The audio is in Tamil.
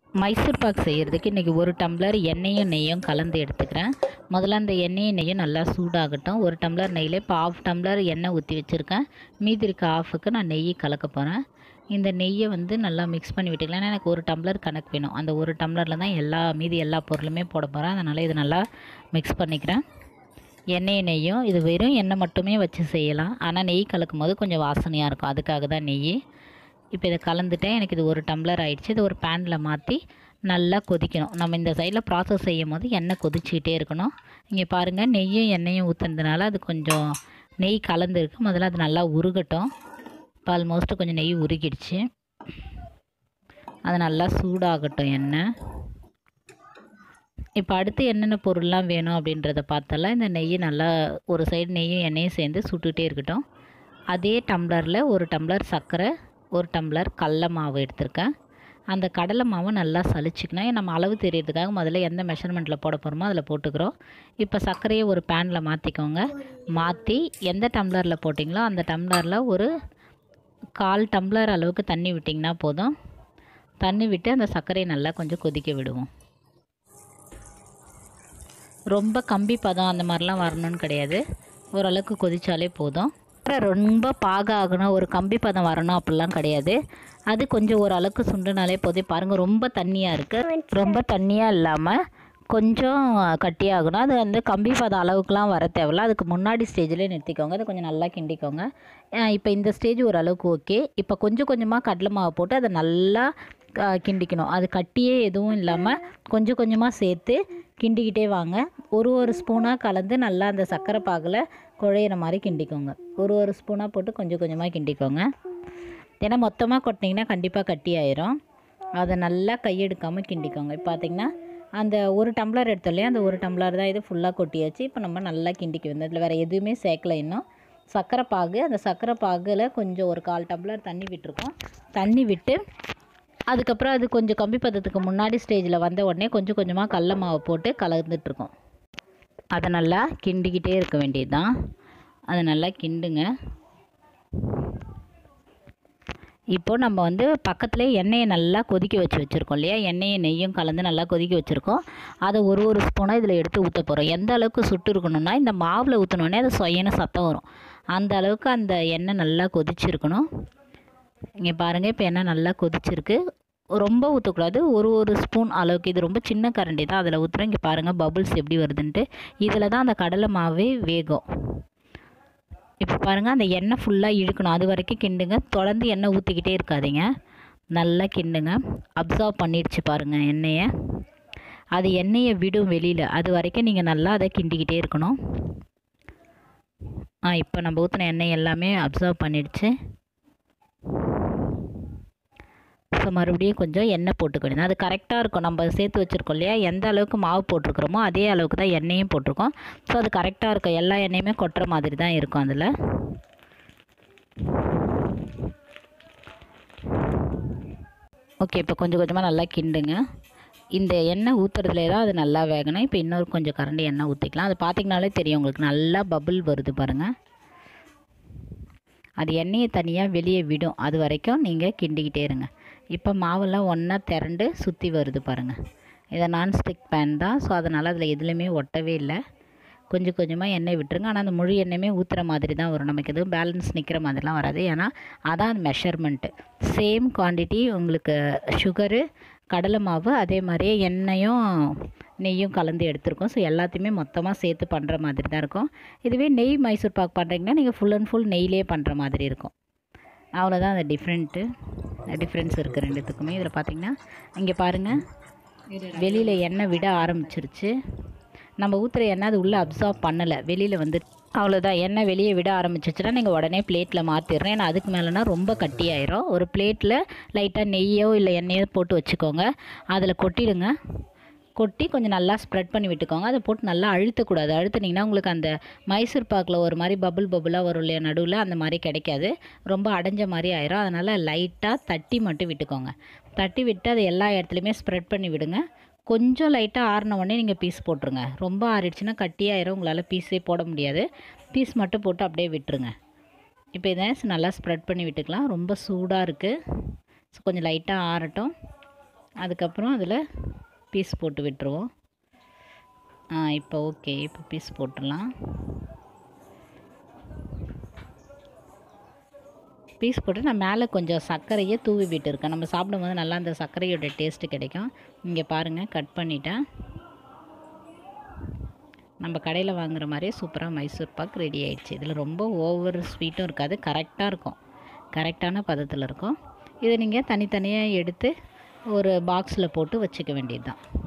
மைசூர் பாக் செய்கிறதுக்கு இன்றைக்கி ஒரு டம்ளர் எண்ணெயும் நெய்யும் கலந்து எடுத்துக்கிறேன் முதல்ல அந்த எண்ணெயும் நெய்யும் நல்லா சூடாகட்டும் ஒரு டம்ளர் நெய்யில் இப்போ ஆஃப் டம்ளர் எண்ணெய் ஊற்றி வச்சுருக்கேன் மீதி இருக்க ஆஃபுக்கு நான் நெய் கலக்க போகிறேன் இந்த நெய்யை வந்து நல்லா மிக்ஸ் பண்ணி விட்டுக்கலாம் ஏன்னா எனக்கு ஒரு டம்ளர் கணக்கு வேணும் அந்த ஒரு டம்ளரில் தான் எல்லா மீதி எல்லா பொருளுமே போட போகிறேன் அதனால் இது நல்லா மிக்ஸ் பண்ணிக்கிறேன் எண்ணெய் நெய்யும் இது வெறும் எண்ணெய் மட்டுமே வச்சு செய்யலாம் ஆனால் நெய் கலக்கும் போது கொஞ்சம் வாசனையாக இருக்கும் அதுக்காக தான் நெய் இப்போ இதை கலந்துட்டேன் எனக்கு இது ஒரு டம்ளர் ஆயிடுச்சு இது ஒரு பேனில் மாற்றி நல்லா கொதிக்கணும் நம்ம இந்த சைடில் ப்ராசஸ் செய்யும் போது எண்ணெய் கொதிச்சுக்கிட்டே இருக்கணும் இங்கே பாருங்கள் நெய்யும் எண்ணெயும் ஊற்றுனதுனால அது கொஞ்சம் நெய் கலந்துருக்கு முதல்ல அது நல்லா உருகட்டும் இப்போ ஆல்மோஸ்ட்டு கொஞ்சம் நெய் உருகிடுச்சு அது நல்லா சூடாகட்டும் எண்ணெய் இப்போ அடுத்து என்னென்ன பொருள்லாம் வேணும் அப்படின்றத பார்த்தலாம் இந்த நெய் நல்லா ஒரு சைடு நெய்யும் எண்ணெயும் சேர்ந்து சுட்டுகிட்டே இருக்கட்டும் அதே டம்ளரில் ஒரு டம்ளர் சர்க்கரை ஒரு டம்ளர் கடல மாவு எடுத்திருக்கேன் அந்த கடலை மாவை நல்லா சலிச்சிக்கணும் நம்ம அளவு தெரியறதுக்காக முதல்ல எந்த மெஷர்மெண்ட்டில் போட போகிறோமோ அதில் போட்டுக்கிறோம் இப்போ சர்க்கரையை ஒரு பேனில் மாற்றிக்கோங்க மாற்றி எந்த டம்ளரில் போட்டிங்களோ அந்த டம்ளரில் ஒரு கால் டம்ளர் அளவுக்கு தண்ணி விட்டிங்கன்னா போதும் தண்ணி விட்டு அந்த சர்க்கரையை நல்லா கொஞ்சம் கொதிக்க விடுவோம் ரொம்ப கம்பி பதம் அந்த மாதிரிலாம் வரணும்னு கிடையாது ஓரளவுக்கு கொதிச்சாலே போதும் அப்புறம் ரொம்ப பாக ஆகணும் ஒரு கம்பி பதம் வரணும் அப்படிலாம் கிடையாது அது கொஞ்சம் ஓரளவுக்கு சுண்டுனாலே போதும் பாருங்கள் ரொம்ப தண்ணியாக இருக்குது ரொம்ப தண்ணியாக இல்லாமல் கொஞ்சம் கட்டியாகணும் அது வந்து கம்பி பதம் அளவுக்குலாம் வர தேவையில்ல அதுக்கு முன்னாடி ஸ்டேஜ்லேயே நிறுத்திக்கோங்க அது கொஞ்சம் நல்லா கிண்டிக்கோங்க அஹ் இப்போ இந்த ஸ்டேஜ் ஓரளவுக்கு ஓகே இப்போ கொஞ்சம் கொஞ்சமாக கடலை மாவு போட்டு அதை நல்லா க- கிண்டிக்கணும் அது கட்டியே எதுவும் இல்லாமல் கொஞ்சம் கொஞ்சமாக சேர்த்து கிண்டிக்கிட்டே வாங்க ஒரு ஒரு ஸ்பூனாக கலந்து நல்லா அந்த சர்க்கரை பாகில் குழையிற மாதிரி கிண்டிக்கோங்க ஒரு ஒரு ஸ்பூனாக போட்டு கொஞ்சம் கொஞ்சமாக கிண்டிக்கோங்க ஏன்னா மொத்தமாக கொட்டினீங்கன்னா கண்டிப்பாக கட்டி ஆயிரும் அதை நல்லா கையெடுக்காமல் கிண்டிக்கோங்க இப்போ பார்த்தீங்கன்னா அந்த ஒரு டம்ளர் எடுத்தோம் இல்லையா அந்த ஒரு டம்ளர் தான் இது ஃபுல்லாக கொட்டியாச்சு இப்போ நம்ம நல்லா கிண்டிக்க வந்து அதில் வேறு எதுவுமே சேர்க்கல இன்னும் சர்க்கரை பாகு அந்த சர்க்கரை பாகில் கொஞ்சம் ஒரு கால் டம்ளர் தண்ணி விட்டுருக்கோம் தண்ணி விட்டு அதுக்கப்புறம் அது கொஞ்சம் கம்பி பதத்துக்கு முன்னாடி ஸ்டேஜில் வந்த உடனே கொஞ்சம் கொஞ்சமாக கடல மாவை போட்டு கலந்துட்ருக்கோம் அதை நல்லா கிண்டிக்கிட்டே இருக்க வேண்டியது தான் அதை நல்லா கிண்டுங்க இப்போ நம்ம வந்து பக்கத்துலேயே எண்ணெயை நல்லா கொதிக்க வச்சு வச்சுருக்கோம் இல்லையா எண்ணெயும் நெய்யும் கலந்து நல்லா கொதிக்க வச்சுருக்கோம் அதை ஒரு ஒரு ஸ்பூனாக இதில் எடுத்து ஊற்ற போகிறோம் எந்த அளவுக்கு சுட்டு இருக்கணும்னா இந்த மாவில் ஊற்றினோடனே அது சொயன சத்தம் வரும் அந்த அளவுக்கு அந்த எண்ணெய் நல்லா கொதிச்சிருக்கணும் இங்கே பாருங்கள் இப்போ எண்ணெய் நல்லா கொதிச்சிருக்கு ரொம்ப ஊற்றக்கூடாது ஒரு ஒரு ஸ்பூன் அளவுக்கு இது ரொம்ப சின்ன கரண்டி தான் அதில் ஊற்றுறோம் இங்கே பாருங்கள் பபுள்ஸ் எப்படி வருதுன்ட்டு இதில் தான் அந்த கடலை மாவே வேகும் இப்போ பாருங்கள் அந்த எண்ணெய் ஃபுல்லாக இழுக்கணும் அது வரைக்கும் கிண்டுங்க தொடர்ந்து எண்ணெய் ஊற்றிக்கிட்டே இருக்காதீங்க நல்லா கிண்டுங்க அப்சர்வ் பண்ணிடுச்சு பாருங்கள் எண்ணெயை அது எண்ணெயை விடும் வெளியில் அது வரைக்கும் நீங்கள் நல்லா அதை கிண்டிக்கிட்டே இருக்கணும் ஆ இப்போ நம்ம ஊற்றின எண்ணெய் எல்லாமே அப்சர்வ் பண்ணிடுச்சு ஸோ மறுபடியும் கொஞ்சம் எண்ணெய் போட்டுக்கணும் அது கரெக்டாக இருக்கும் நம்ம சேர்த்து வச்சுருக்கோம் இல்லையா எந்த அளவுக்கு மாவு போட்டிருக்கிறோமோ அதே அளவுக்கு தான் எண்ணெயும் போட்டிருக்கோம் ஸோ அது கரெக்டாக இருக்கும் எல்லா எண்ணெயுமே கொட்டுற மாதிரி தான் இருக்கும் அதில் ஓகே இப்போ கொஞ்சம் கொஞ்சமாக நல்லா கிண்டுங்க இந்த எண்ணெய் ஊற்றுறதுலே தான் அது நல்லா வேகணும் இப்போ இன்னொரு கொஞ்சம் கரண்டி எண்ணெய் ஊற்றிக்கலாம் அது பார்த்தீங்கனாலே தெரியும் உங்களுக்கு நல்லா பபுள் வருது பாருங்கள் அது எண்ணெயை தனியாக வெளியே விடும் அது வரைக்கும் நீங்கள் கிண்டிக்கிட்டே இருங்க இப்போ மாவெல்லாம் ஒன்றா திரண்டு சுற்றி வருது பாருங்கள் இதை நான்ஸ்டிக் பேன் தான் ஸோ அதனால் அதில் எதுலேயுமே ஒட்டவே இல்லை கொஞ்சம் கொஞ்சமாக எண்ணெய் விட்டுருங்க ஆனால் அந்த முழு எண்ணெயுமே ஊற்றுற மாதிரி தான் வரும் நமக்கு எதுவும் பேலன்ஸ் நிற்கிற மாதிரிலாம் வராது ஏன்னா அதான் மெஷர்மெண்ட்டு சேம் குவான்டிட்டி உங்களுக்கு சுகரு கடலை மாவு அதே மாதிரியே எண்ணெயும் நெய்யும் கலந்து எடுத்திருக்கோம் ஸோ எல்லாத்தையுமே மொத்தமாக சேர்த்து பண்ணுற மாதிரி தான் இருக்கும் இதுவே நெய் மைசூர் பாக் பண்ணுறீங்கன்னா நீங்கள் ஃபுல் அண்ட் ஃபுல் நெய்லேயே பண்ணுற மாதிரி இருக்கும் அவ்வளோதான் அந்த டிஃப்ரெண்ட்டு டிஃப்ரென்ஸ் இருக்குது ரெண்டுத்துக்குமே இதில் பார்த்தீங்கன்னா இங்கே பாருங்கள் வெளியில் எண்ணெய் விட ஆரம்பிச்சிருச்சு நம்ம ஊற்றுற எண்ணெய் அது உள்ளே அப்சார்ப் பண்ணலை வெளியில் வந்து அவ்வளோதான் எண்ணெய் வெளியே விட ஆரம்பிச்சிச்சுன்னா நீங்கள் உடனே பிளேட்டில் மாற்றிடுறேன் ஏன்னா அதுக்கு மேலேனா ரொம்ப கட்டியாயிரும் ஒரு பிளேட்டில் லைட்டாக நெய்யோ இல்லை எண்ணெயோ போட்டு வச்சுக்கோங்க அதில் கொட்டிடுங்க கொட்டி கொஞ்சம் நல்லா ஸ்ப்ரெட் பண்ணி விட்டுக்கோங்க அதை போட்டு நல்லா அழுத்தக்கூடாது அழுத்துனீங்கன்னா உங்களுக்கு அந்த மைசூர் பாக்கில் ஒரு மாதிரி பபுள் பபுளாக வரும் இல்லையா நடுவில் அந்த மாதிரி கிடைக்காது ரொம்ப அடைஞ்ச மாதிரி ஆயிரும் அதனால் லைட்டாக தட்டி மட்டும் விட்டுக்கோங்க தட்டி விட்டு அதை எல்லா இடத்துலையுமே ஸ்ப்ரெட் பண்ணி விடுங்க கொஞ்சம் லைட்டாக ஆறின உடனே நீங்கள் பீஸ் போட்டுருங்க ரொம்ப ஆறிடுச்சுன்னா கட்டியாயிரும் உங்களால் பீஸே போட முடியாது பீஸ் மட்டும் போட்டு அப்படியே விட்டுருங்க இப்போ இதை நல்லா ஸ்ப்ரெட் பண்ணி விட்டுக்கலாம் ரொம்ப சூடாக இருக்குது ஸோ கொஞ்சம் லைட்டாக ஆறட்டும் அதுக்கப்புறம் அதில் பீஸ் போட்டு விட்டுருவோம் ஆ இப்போ ஓகே இப்போ பீஸ் போட்டுடலாம் பீஸ் போட்டு நான் மேலே கொஞ்சம் சர்க்கரையை தூவி விட்டுருக்கேன் நம்ம சாப்பிடும்போது நல்லா அந்த சர்க்கரையோட டேஸ்ட்டு கிடைக்கும் இங்கே பாருங்கள் கட் பண்ணிட்டேன் நம்ம கடையில் வாங்குற மாதிரியே சூப்பராக மைசூர் பாக் ரெடி ஆயிடுச்சு இதில் ரொம்ப ஓவர் ஸ்வீட்டும் இருக்காது கரெக்டாக இருக்கும் கரெக்டான பதத்தில் இருக்கும் இதை நீங்கள் தனித்தனியாக எடுத்து ஒரு பாக்ஸில் போட்டு வச்சுக்க வேண்டியது தான்